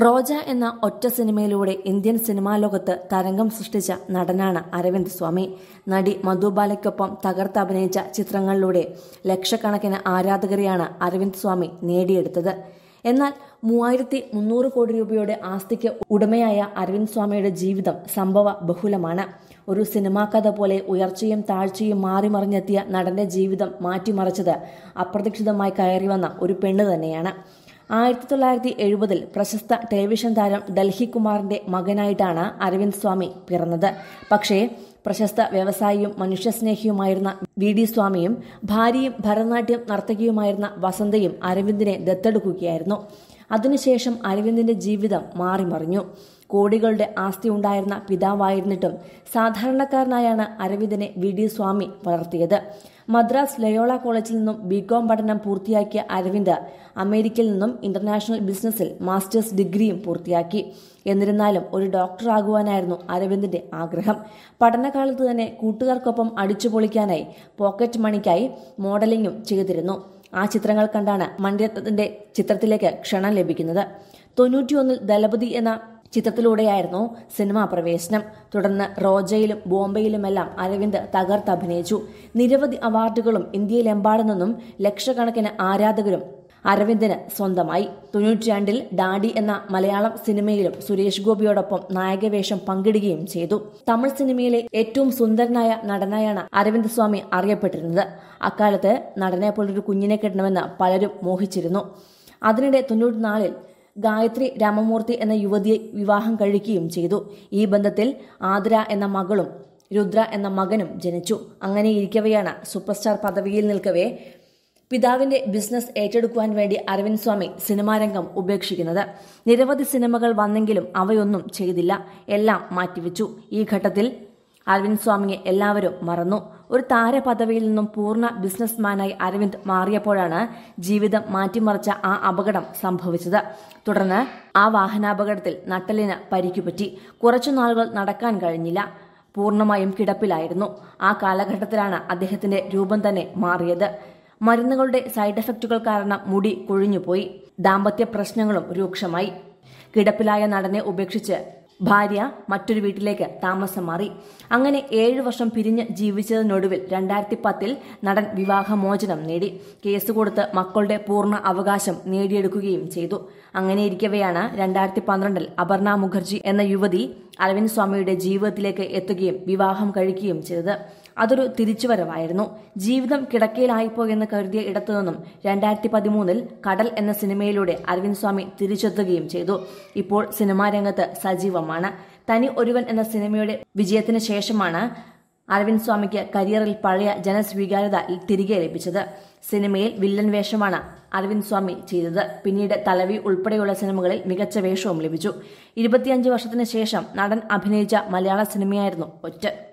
റോജ എന്ന ഒറ്റ സിനിമയിലൂടെ ഇന്ത്യൻ സിനിമാ ലോകത്ത് തരംഗം സൃഷ്ടിച്ച നടനാണ് അരവിന്ദ് സ്വാമി നടി മധുബാലയ്ക്കൊപ്പം തകർത്തഭിനയിച്ച ചിത്രങ്ങളിലൂടെ ലക്ഷക്കണക്കിന് ആരാധകരെയാണ് അരവിന്ദ് സ്വാമി നേടിയെടുത്തത് എന്നാൽ മൂവായിരത്തി മുന്നൂറ് കോടി രൂപയുടെ ആസ്തിക്ക് ഉടമയായ അരവിന്ദ് സ്വാമിയുടെ ജീവിതം സംഭവ ബഹുലമാണ് ഒരു സിനിമാ കഥ പോലെ ഉയർച്ചയും താഴ്ചയും മാറിമറിഞ്ഞെത്തിയ നടന്റെ ജീവിതം മാറ്റിമറിച്ചത് അപ്രതീക്ഷിതമായി കയറി വന്ന ഒരു പെണ്ണ് തന്നെയാണ് ആയിരത്തി തൊള്ളായിരത്തി എഴുപതിൽ പ്രശസ്ത ടെലിവിഷൻ താരം ഡൽഹി കുമാറിന്റെ മകനായിട്ടാണ് അരവിന്ദ് സ്വാമി പിറന്നത് പക്ഷേ പ്രശസ്ത വ്യവസായിയും മനുഷ്യസ്നേഹിയുമായിരുന്ന വി ഡി സ്വാമിയും ഭാര്യയും ഭരതനാട്യം നർത്തകിയുമായിരുന്ന വസന്തയും അരവിന്ദിനെ ദത്തെടുക്കുകയായിരുന്നു അതിനുശേഷം അരവിന്ദിന്റെ ജീവിതം മാറിമറിഞ്ഞു കോടികളുടെ ആസ്തി ഉണ്ടായിരുന്ന പിതാവായിരുന്നിട്ടും സാധാരണക്കാരനായാണ് അരവിന്ദിനെ വി ഡി സ്വാമി വളർത്തിയത് മദ്രാസ് ലയോള കോളേജിൽ നിന്നും ബികോം പഠനം പൂർത്തിയാക്കിയ അരവിന്ദ് അമേരിക്കയിൽ നിന്നും ഇന്റർനാഷണൽ ബിസിനസ്സിൽ മാസ്റ്റേഴ്സ് ഡിഗ്രിയും പൂർത്തിയാക്കി എന്നിരുന്നാലും ഒരു ഡോക്ടറാകുവാനായിരുന്നു അരവിന്ദിന്റെ ആഗ്രഹം പഠനകാലത്ത് തന്നെ കൂട്ടുകാർക്കൊപ്പം അടിച്ചുപൊളിക്കാനായി പോക്കറ്റ് മണിക്കായി മോഡലിംഗും ചെയ്തിരുന്നു ആ ചിത്രങ്ങൾ കണ്ടാണ് മണ്ഡലത്തിന്റെ ചിത്രത്തിലേക്ക് ക്ഷണം ലഭിക്കുന്നത് തൊണ്ണൂറ്റിയൊന്നിൽ ദളപതി എന്ന ചിത്രത്തിലൂടെയായിരുന്നു സിനിമാ പ്രവേശനം തുടർന്ന് റോജയിലും ബോംബെയിലുമെല്ലാം അരവിന്ദ് തകർത്തഭിനയിച്ചു നിരവധി അവാർഡുകളും ഇന്ത്യയിലെമ്പാടു നിന്നും ലക്ഷക്കണക്കിന് ആരാധകരും അരവിന്ദിന് സ്വന്തമായി തൊണ്ണൂറ്റിരണ്ടിൽ ഡാഡി എന്ന മലയാളം സിനിമയിലും സുരേഷ് ഗോപിയോടൊപ്പം നായകവേഷം പങ്കിടുകയും ചെയ്തു തമിഴ് സിനിമയിലെ ഏറ്റവും സുന്ദരനായ നടനായാണ് അരവിന്ദ് സ്വാമി അറിയപ്പെട്ടിരുന്നത് അക്കാലത്ത് നടനെ പോലൊരു കുഞ്ഞിനെ കിട്ടണമെന്ന് പലരും മോഹിച്ചിരുന്നു അതിനിടെ തൊണ്ണൂറ്റിനാലിൽ ഗായത്രി രാമമൂർത്തി എന്ന യുവതിയെ വിവാഹം കഴിക്കുകയും ചെയ്തു ഈ ബന്ധത്തിൽ ആതിര എന്ന മകളും രുദ്ര എന്ന മകനും ജനിച്ചു അങ്ങനെ ഇരിക്കവെയാണ് സൂപ്പർ സ്റ്റാർ പദവിയിൽ നിൽക്കവേ പിതാവിന്റെ ബിസിനസ് ഏറ്റെടുക്കുവാൻ വേണ്ടി അരവിന്ദ് സ്വാമി സിനിമാരംഗം ഉപേക്ഷിക്കുന്നത് നിരവധി സിനിമകൾ വന്നെങ്കിലും അവയൊന്നും ചെയ്തില്ല എല്ലാം മാറ്റിവെച്ചു ഈ ഘട്ടത്തിൽ അരവിന്ദ് സ്വാമിയെ എല്ലാവരും മറന്നു ഒരു താരപദവിയിൽ നിന്നും പൂർണ്ണ ബിസിനസ്മാനായി അരവിന്ദ് മാറിയപ്പോഴാണ് ജീവിതം മാറ്റിമറിച്ച ആ അപകടം സംഭവിച്ചത് തുടർന്ന് ആ വാഹനാപകടത്തിൽ നട്ടലിന് പരിക്കുപറ്റി കുറച്ചു നാളുകൾ നടക്കാൻ കഴിഞ്ഞില്ല പൂർണ്ണമായും കിടപ്പിലായിരുന്നു ആ കാലഘട്ടത്തിലാണ് അദ്ദേഹത്തിന്റെ രൂപം തന്നെ മാറിയത് മരുന്നുകളുടെ സൈഡ് എഫക്റ്റുകൾ കാരണം മുടി കൊഴിഞ്ഞുപോയി ദാമ്പത്യ പ്രശ്നങ്ങളും രൂക്ഷമായി കിടപ്പിലായ നടനെ ഉപേക്ഷിച്ച് ഭാര്യ മറ്റൊരു വീട്ടിലേക്ക് താമസം മാറി അങ്ങനെ ഏഴു വർഷം പിരിഞ്ഞ് ജീവിച്ചതിനൊടുവിൽ രണ്ടായിരത്തി പത്തിൽ നടൻ വിവാഹമോചനം നേടി കേസ് കൊടുത്ത് മക്കളുടെ പൂർണ്ണ അവകാശം നേടിയെടുക്കുകയും ചെയ്തു അങ്ങനെ ഇരിക്കവെയാണ് രണ്ടായിരത്തി പന്ത്രണ്ടിൽ അപർണ മുഖർജി എന്ന യുവതി അരവിന്ദ് സ്വാമിയുടെ ജീവിതത്തിലേക്ക് എത്തുകയും വിവാഹം കഴിക്കുകയും ചെയ്തത് അതൊരു തിരിച്ചുവരവായിരുന്നു ജീവിതം കിടക്കയിലായിപ്പോയെന്ന് കരുതിയ ഇടത്തുനിന്നും രണ്ടായിരത്തി പതിമൂന്നിൽ കടൽ എന്ന സിനിമയിലൂടെ അരവിന്ദ് സ്വാമി തിരിച്ചെത്തുകയും ചെയ്തു ഇപ്പോൾ സിനിമാ രംഗത്ത് സജീവമാണ് തനി ഒരുവൻ എന്ന സിനിമയുടെ വിജയത്തിന് ശേഷമാണ് അരവിന്ദ് സ്വാമിക്ക് കരിയറിൽ പഴയ ജനസ്വീകാര്യത തിരികെ ലഭിച്ചത് സിനിമയിൽ വില്ലൻ വേഷമാണ് അരവിന്ദ് സ്വാമി ചെയ്തത് പിന്നീട് തലവി ഉൾപ്പെടെയുള്ള സിനിമകളിൽ മികച്ച വേഷവും ലഭിച്ചു ഇരുപത്തിയഞ്ച് വർഷത്തിന് ശേഷം നടൻ അഭിനയിച്ച മലയാള സിനിമയായിരുന്നു ഒറ്റ